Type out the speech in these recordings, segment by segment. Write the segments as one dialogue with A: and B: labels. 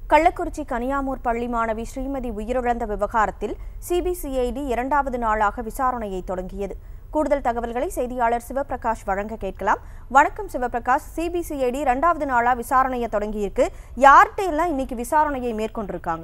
A: கள்ளக்குறிச்சி கனியாமூர் பள்ளி மாணவி ஸ்ரீமதி உயிரிழந்த விவகாரத்தில் சிபிசிஐடி இரண்டாவது நாளாக விசாரணையை தொடங்கியது கூடுதல் தகவல்களை செய்தியாளர் சிவபிரகாஷ் வழங்க கேட்கலாம் வணக்கம் சிவபிரகாஷ் சிபிசிஐடி இரண்டாவது நாளா விசாரணையை தொடங்கியிருக்கு யார்கிட்ட எல்லாம் இன்னைக்கு விசாரணையை மேற்கொண்டிருக்காங்க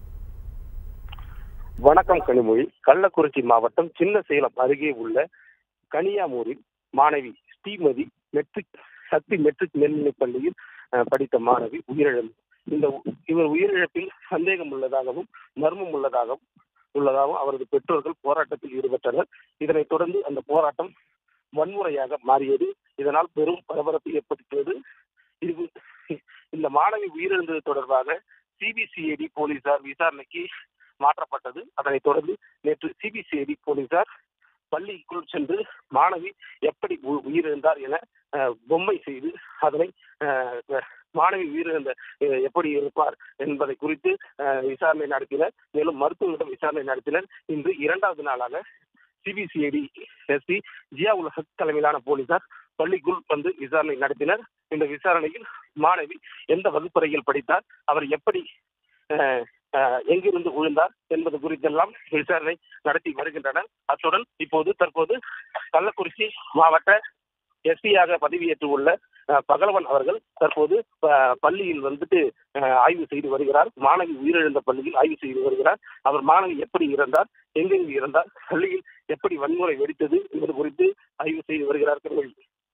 B: வணக்கம் கனிமொழி கள்ளக்குறிச்சி மாவட்டம் சின்ன சேலம் அருகே உள்ள கனியாமூரில் மாணவி ஸ்ரீமதி மெட்ரிக் சக்தி மெட்ரிக் மேல்நிலைப் பள்ளியில் அஹ், படித்த மாணவி உயிரிழந்தார் இந்த உ- இவர் உயிரிழப்பில் சந்தேகம் உள்ளதாகவும் மர்மம் உள்ளதாகவும் உள்ளதாகவும் அவரது பெற்றோர்கள் போராட்டத்தில் ஈடுபட்டனர் இதனைத் தொடர்ந்து அந்த போராட்டம் வன்முறையாக மாறியது இதனால் பெரும் பரபரப்பு ஏற்பட்டது இது இந்த மாணவி உயிரிழந்தது தொடர்பாக சிபிசிஐடி போலீசார் விசாரணைக்கு மாற்றப்பட்டது அதனைத் தொடர்ந்து நேற்று சிபிசிஐடி போலீசார் பள்ளிக்குள் சென்று மாணவி எப்படி உ- உயிரிழந்தார் என அஹ், பொம்மை செய்து அதனை அஹ், அஹ், மாணவி உயிரிழந்த அஹ், எப்படி இருப்பார் என்பதை குறித்து அஹ், விசாரணை நடத்தினர் மேலும் மருத்துவரிடம் விசாரணை நடத்தினர் இன்று இரண்டாவது நாளாக சிபிசிஐடி எஸ்பி ஜியாவுல் ஹக் தலைமையிலான போலீசார் பள்ளிக்குள் வந்து விசாரணை நடத்தினர் இந்த விசாரணையில் மாணவி எந்த வகுப்பறையில் படித்தார் அவர் எப்படி அஹ், அஹ், எங்கிருந்து விழுந்தார் என்பது குறித்தெல்லாம் விசாரணை நடத்தி வருகின்றனர் அத்துடன் இப்போது தற்போது கள்ளக்குறிச்சி மாவட்ட எஸ்பியாக பதவியேற்று உள்ள அஹ், பகலவன் அவர்கள் தற்போது அஹ், பள்ளியில் வந்துட்டு அஹ், ஆய்வு செய்து வருகிறார் மாணவி உயிரிழந்த பள்ளியில் ஆய்வு செய்து வருகிறார் அவர் மாணவி எப்படி இறந்தார் எங்கெங்கு இறந்தார் பள்ளியில் எப்படி வன்முறை வெடித்தது என்பது குறித்து ஆய்வு செய்து வருகிறார் திருவள்ளி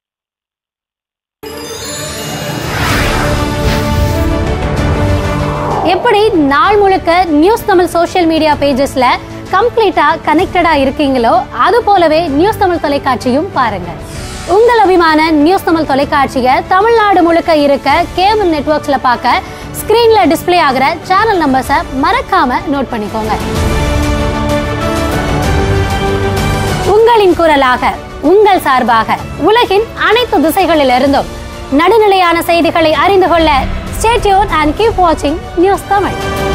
C: எப்படி நாள் முழுக்க நியூஸ் தமிழ் சோஷியல் மீடியா பேஜஸ்ல கம்ப்ளீட்டா கனெக்டடா இருக்கீங்களோ அது போலவே நியூஸ் தமிழ் தொலைக்காட்சியும் பாருங்க உங்கள் அபிமான நியூஸ் தமிழ் தொலைக்காட்சியை தமிழ்நாடு முழுக்க இருக்க கேபிள் நெட்வொர்க்ஸ்ல பார்க்க ஸ்கிரீன்ல டிஸ்ப்ளே ஆகிற சேனல் நம்பர்ஸை மறக்காம நோட் பண்ணிக்கோங்க உங்களின் குரலாக உங்கள் சார்பாக உலகின் அனைத்து திசைகளிலிருந்தும் நடுநிலையான செய்திகளை அறிந்து கொள்ள ஸ்டேட்யூன் அண்ட் கீப் வாட்சிங் நியூஸ் தமிழ்